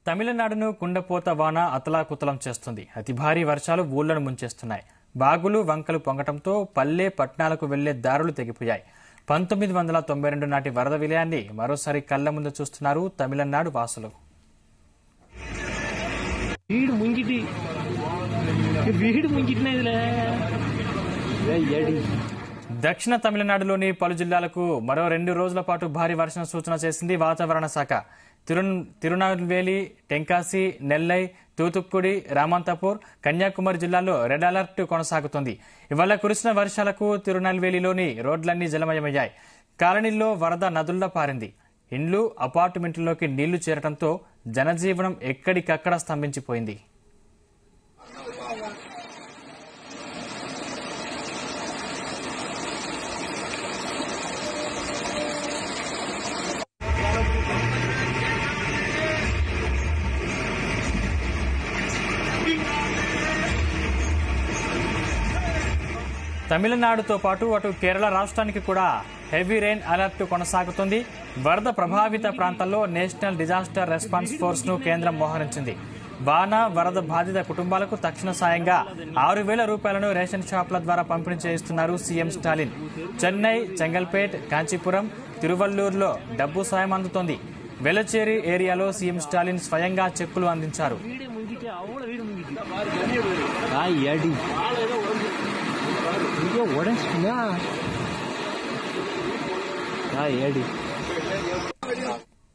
తమిళనాడును కుండపోత వాన అతలాకుతలం చేస్తుంది అతి భారీ వర్షాలు ఊళ్లను ముంచేస్తున్నాయి బాగులు వంకలు పొంగటంతో పల్లె పట్టణాలకు వెళ్లే దారులు తెగిపోయాయి పంతొమ్మిది వందల తొంభై రెండు నాటి వరద విలయాన్ని మరోసారి కళ్ల ముందు చూస్తున్నారు తమిళనాడు వాసులు வீடு முங்கிட்டு வீடு முங்கிட்டுனா இதுல ஏய், ஏடி దక్షిణ తమిళనాడులోని పలు జిల్లాలకు మరో రెండు రోజుల పాటు భారీ వర్షం సూచన చేసింది వాతావరణ శాఖ తిరు తిరునల్వేలి టెంకాసి నెల్లై తూతుక్కుడి రామంతపూర్ కన్యాకుమారి జిల్లాల్లో రెడ్ అలర్ట్ కొనసాగుతుంది ఇవాళ కురిసిన వర్షాలకు తిరునల్వేలిలోని రోడ్లన్నీ జలమయమయ్యాయి కాలనీల్లో వరద నదుల్లో పారింది ఇండ్లు అపార్ట్మెంట్లలోకి నీళ్లు చేరడంతో జనజీవనం ఎక్కడికక్కడ స్తంభించిపోయింది తమిళనాడుతో పాటు అటు కేరళ రాష్ట్రానికి కూడా హెవీ రెయిన్ అలర్ట్ కొనసాగుతుంది వరద ప్రభావిత ప్రాంతాల్లో నేషనల్ డిజాస్టర్ రెస్పాన్స్ ఫోర్స్ ను కేంద్రం మోహరించింది వాన వరద బాధిత కుటుంబాలకు తక్షణ సాయంగా ఆరు వేల రూపాయలను రేషన్ షాపుల ద్వారా పంపిణీ చేయిస్తున్నారు సీఎం స్టాలిన్ చెన్నై చెంగల్పేట్ కాంచీపురం తిరువల్లూరులో డబ్బు సాయం అందుతోంది వెలచేరి ఏరియాలో సీఎం స్టాలిన్ స్వయంగా చెక్కులు అందించారు வீடு முங்கிட்டு அவ்வளோ வீடு முங்கிட்டு ஆ ஏடி இங்கே உடச்சுனா ஆ ஏடி